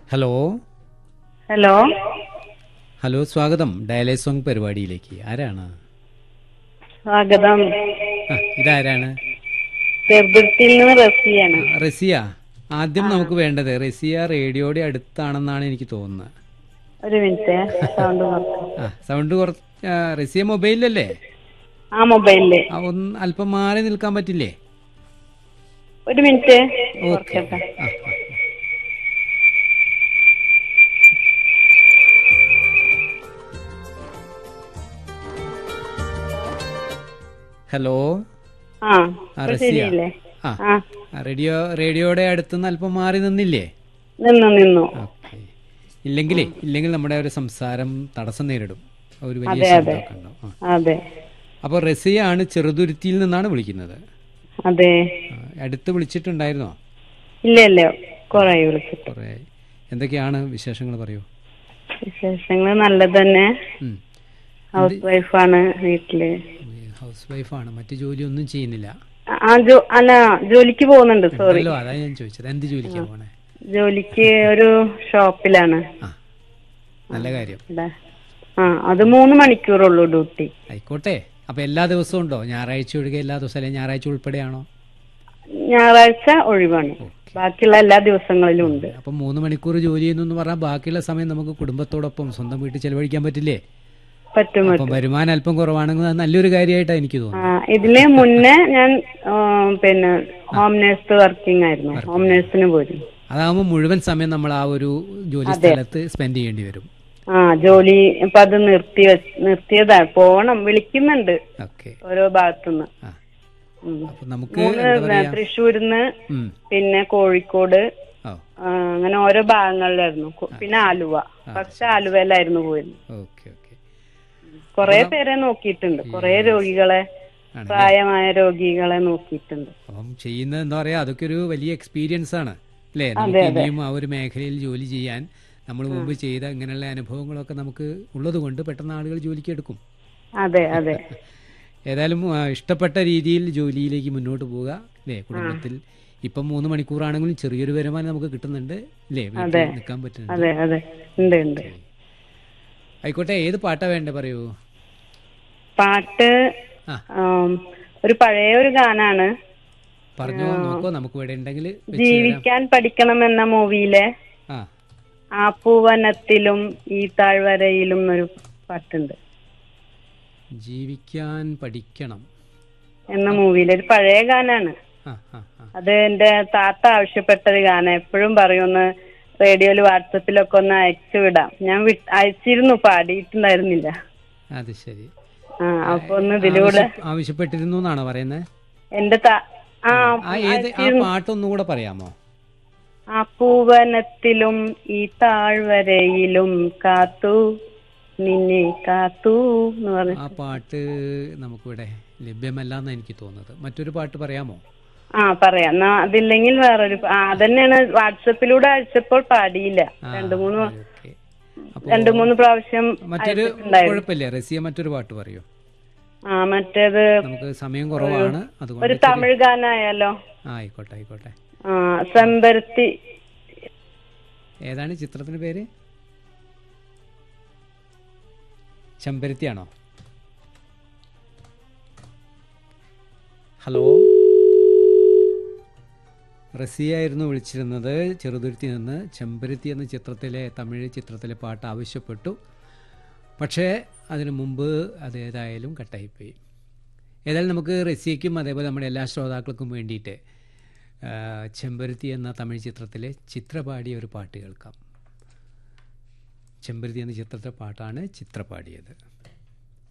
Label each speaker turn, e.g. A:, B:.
A: Hello
B: hello
A: hello സ്വാഗതം ഡയലേ song പരിപാടിയിലേക്ക് ആരാണ്
B: സ്വാഗതം
A: ആ, ഇതാരാണ്
B: ചെറുതുരുത്തിയിൽ നിന്ന് റസിയാണ്
A: റസിയ ആദ്യം നമുക്ക് വേണ്ടത് റസിയ റേഡിയോയുടെ അടുത്താണെന്നാണ് എനിക്ക് തോന്നുന്നത്
B: ഒരു മിനിറ്റ് സൗണ്ട് കുറച്ച്
A: ആ സൗണ്ട് കുറച്ച് ആ, റസിയ മൊബൈലിലല്ലേ
B: ആ മൊബൈലില്
A: ആ ഒന്ന് അല്പം മാറി നിൽക്കാൻ പറ്റില്ലേ
B: ഒരു മിനിറ്റ്
A: ഓക്കെ
B: കുറക്കട്ടെ
A: ആ, ആ. ഹലോ
B: ആ
A: ആ,
B: ഇപ്പൊ
A: റസിയ.
B: ശരിയില്ലേ
A: ആ
B: ആ
A: ആ, റേഡിയോ റേഡിയോയുടെ അടുത്തുനിന്ന് അല്പം മാറി നിന്നില്ലേ
B: നിന്നു നിന്നു
A: ഓക്കെ ഇല്ലെങ്കിലേ ഇല്ലെങ്കിൽ നമ്മുടെ ഒരു സംസാരം തടസ്സം നേരിടും ഒരു വലിയ
B: അതെ, അതെ.
A: ശബ്ദമൊക്കെ ഉണ്ടാവും ആ.
B: അതെ
A: അപ്പോൾ റസിയാണ് ചെറുതുരുത്തിയിൽ നിന്നാണ് വിളിക്കുന്നത്
B: അതെ
A: ആ, അടുത്ത് വിളിച്ചിട്ടുണ്ടായിരുന്നോ
B: ഇല്ല ഇല്ല കൊറേ വിളിച്ചിട്ട്
A: കുറേ എന്തൊക്കെയാണ് വിശേഷങ്ങൾ പറയൂ
B: വിശേഷങ്ങള് നല്ലത് തന്നെ
A: ഉം.
B: ഹൗസ് വൈഫാണ് വീട്ടില്
A: ഹൗസ് വൈഫാണ് മറ്റു ജോലിയൊന്നും ചെയ്യുന്നില്ല
B: ആ ജോ അല്ല ജോലിക്ക് പോകുന്നുണ്ട് സോറി
A: അല്ലോ അതാ ഞാൻ ചോദിച്ചത് എന്ത് ജോലിക്കാ പോണേ
B: ജോലിക്ക് ഒരു ഷോപ്പിലാണ്
A: ആ നല്ല കാര്യം
B: ഇവിടെ. ആ അത് മൂന്ന് മണിക്കൂറുള്ളൂ ഡ്യൂട്ടി
A: ആയിക്കോട്ടെ അപ്പൊ എല്ലാ ദിവസവും ഉണ്ടോ ഞായറാഴ്ച ഒഴികെ എല്ലാ ദിവസവും അല്ലെങ്കിൽ ഞായറാഴ്ച ഉൾപ്പെടെയാണോ
B: ഞായറാഴ്ച ഒഴിവാണ് ബാക്കിയുള്ള എല്ലാ ദിവസങ്ങളിലും ഉണ്ട്
A: അപ്പം മൂന്ന് മണിക്കൂർ ജോലി ചെയ്യുന്നു എന്ന് പറഞ്ഞാൽ ബാക്കിയുള്ള സമയം നമുക്ക് കുടുംബത്തോടൊപ്പം സ്വന്തം വീട്ടിൽ ചെലവഴിക്കാൻ പറ്റില്ലേ
B: പറ്റും
A: അപ്പം വരുമാനം അല്പം കുറവാണെങ്കിൽ അത് നല്ലൊരു കാര്യമായിട്ടാണ് എനിക്ക്
B: ആ
A: തോന്നുന്നത്
B: ഇതിന് മുന്നേ ഞാൻ ആ, പിന്നെ ഹോം നേഴ്സ് വർക്കിംഗ് ആയിരുന്നു ഹോം നേഴ്സിന് പോയിരുന്നു
A: അതാകുമ്പോൾ മുഴുവൻ സമയം നമ്മൾ ആ ഒരു ജോലി സ്ഥലത്ത് സ്പെൻഡ് ചെയ്യേണ്ടി വരും
B: ആ ജോലി ഇപ്പൊ അത് നിർത്തി വെച്ച് നിർത്തിയതാ പോണം വിളിക്കുന്നുണ്ട്
A: ഓക്കെ
B: ഓരോ ഭാഗത്തുനിന്ന്
A: ആ
B: ഉം.
A: അപ്പൊ നമുക്ക്
B: മൂന്ന്
A: എന്താ പറയാ
B: തൃശ്ശൂരിന്ന്
A: ഉം.
B: പിന്നെ കോഴിക്കോട്
A: ഓ
B: ആ, അങ്ങനെ ഓരോ ഭാഗങ്ങളിലായിരുന്നു കൊ- പിന്നെ ആലുവ ഫസ്റ്റ് ആലുവയിലായിരുന്നു പോയിരുന്നത്
A: ഓക്കെ ഓക്കെ
B: കൊറേ പേരെ നോക്കിയിട്ടുണ്ട് കൊറേ രോഗികളെ
A: ആണ്
B: പ്രായമായ രോഗികളെ നോക്കിയിട്ടുണ്ട്
A: അപ്പം ചെയ്യുന്നത് എന്താ പറയാ അതൊക്കെ ഒരു വലിയ എക്സ്പീരിയൻസ് ആണ് അല്ലേ നമുക്ക് ഇനിയും ആ ഒരു മേഖലയിൽ ജോലി ചെയ്യാൻ നമ്മൾ മുമ്പ് ചെയ്ത ഇങ്ങനെയുള്ള അനുഭവങ്ങളൊക്കെ നമുക്ക് ഉള്ളത് കൊണ്ട് പെട്ടെന്ന് ആളുകൾ ജോലിക്ക് എടുക്കും
B: അതെ അതെ
A: ഏതായാലും ആ, ഇഷ്ടപ്പെട്ട രീതിയിൽ ജോലിയിലേക്ക് മുന്നോട്ട് പോവുക അല്ലേ കുടുംബത്തിൽ ഇപ്പം മൂന്ന് മണിക്കൂറാണെങ്കിലും ചെറിയൊരു വരുമാനം നമുക്ക് കിട്ടുന്നുണ്ട് അല്ലേ വീട്ടിൽ നിൽക്കാൻ പറ്റുന്നുണ്ട്
B: അതെ അതെ ഉണ്ട് ഉണ്ട്
A: ആയിക്കോട്ടെ ഏത് പാട്ടാ വേണ്ടേ പറയൂ
B: പാട്ട്
A: ആ.
B: ആം, ഒരു പഴയ ഒരു ഗാനാണ്
A: പറഞ്ഞോ നോക്കോ നമുക്ക് ഇവിടെ ഉണ്ടെങ്കിൽ
B: ജീവിക്കാൻ പഠിക്കണം എന്ന മൂവിയിലെ
A: ആ
B: ആ പൂവനത്തിലും ഈ താഴ്വരയിലും എന്നൊരു പാട്ടുണ്ട്
A: ജീവിക്കാൻ പഠിക്കണം
B: എന്ന മൂവിയിലെ ഒരു പഴയ ഗാനാണ്
A: ആ ആ ആ
B: അത് എന്റെ താത്ത ആവശ്യപ്പെട്ടൊരു ഗാനം എപ്പോഴും പറയുമെന്ന് റേഡിയോയിൽ വാട്സപ്പിലൊക്കെ ഒന്ന് അയച്ചു വിടാം ഞാൻ വി- അയച്ചിരുന്നു പാടിയിട്ടുണ്ടായിരുന്നില്ല
A: അത് ശരി
B: ആ അപ്പൊ ഒന്ന് ഇതിലൂടെ
A: ആവശ്യ- ആവശ്യപ്പെട്ടിരുന്നു എന്നാണോ പറയുന്നത്
B: എന്റെ താ ആ
A: ആ ഏത് ആ പാട്ടൊന്നുകൂടെ പറയാമോ
B: ആ പൂവനത്തിലും ഈ താഴ്വരയിലും കാത്തു നിന്നെ കാത്തു എന്ന് പറഞ്ഞു
A: ആ പാട്ട് നമുക്കിവിടെ ലഭ്യമല്ല എന്നാണ് എനിക്ക് തോന്നുന്നത് മറ്റൊരു പാട്ട് പറയാമോ
B: ആ പറയാം എന്നാ അതില്ലെങ്കിൽ വേറൊരു പ- ആ അതന്നെയാണ് വാട്സപ്പിലൂടെ അയച്ചപ്പോൾ പാടിയില്ല
A: ആ,
B: രണ്ടു മൂന്ന്
A: ഓക്കെ അപ്പോ
B: രണ്ടു മൂന്ന് പ്രാവശ്യം
A: മറ്റൊരു
B: അയച്ചിട്ടുണ്ടായിരുന്നു
A: കുഴപ്പമില്ല റസിയ മറ്റൊരു പാട്ട് പറയൂ
B: ആ മറ്റേത്
A: നമുക്ക് സമയം കുറവാണ് അതുകൊണ്ട്
B: ഒരു തമിഴ് ഗാനായാലോ
A: ആ ആയിക്കോട്ടെ ആയിക്കോട്ടെ
B: ആ ചെമ്പരത്തി
A: ഏതാണ് ചിത്രത്തിന്റെ പേര് ചെമ്പരത്തിയാണോ ഹലോ റസിയായിരുന്നു വിളിച്ചിരുന്നത് ചെറുതുരുത്തി നിന്ന് ചെമ്പരത്തി എന്ന ചിത്രത്തിലെ തമിഴ് ചിത്രത്തിലെ പാട്ട് ആവശ്യപ്പെട്ടു പക്ഷേ അതിനു മുമ്പ് അതേതായാലും കട്ടായിപ്പോയി ഏതായാലും നമുക്ക് റസിയയ്ക്കും അതേപോലെ നമ്മുടെ എല്ലാ ശ്രോതാക്കൾക്കും വേണ്ടിയിട്ട് ആ, ചെമ്പരത്തി എന്ന തമിഴ് ചിത്രത്തിലെ ചിത്ര പാടിയ ഒരു പാട്ട് കേൾക്കാം ചെമ്പരത്തി എന്ന ചിത്രത്തിലെ പാട്ടാണ് ചിത്ര പാടിയത്